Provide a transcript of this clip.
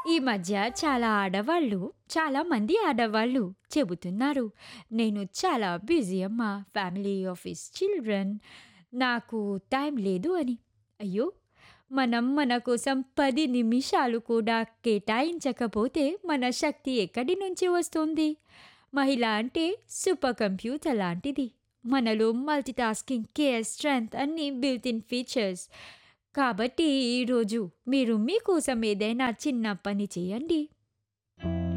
ఈ మధ్య చాలా ఆడవాళ్ళు, చాలా మంది ఆడవాళ్ళు చెబుతున్నారు. నేను చాలా బిజీ అమ్మా. Family, office, children. నాకు టైం లేదు అని. అయ్యో! మనం మన కోసం 10 నిమిషాలు కూడా కేటాయించకపోతే మన శక్తి ఎక్కడి నుంచి వస్తుంది? మహిళ అంటే సూపర్ కంప్యూటర్ లాంటిది. మనలో మల్టీటాస్కింగ్, కేర్, స్ట్రెంగ్త్ అన్నీ బిల్ట్ ఇన్ ఫీచర్స్. కాబట్టి ఈరోజు మీరు మీకోసం ఏదైనా చిన్న పని చేయండి.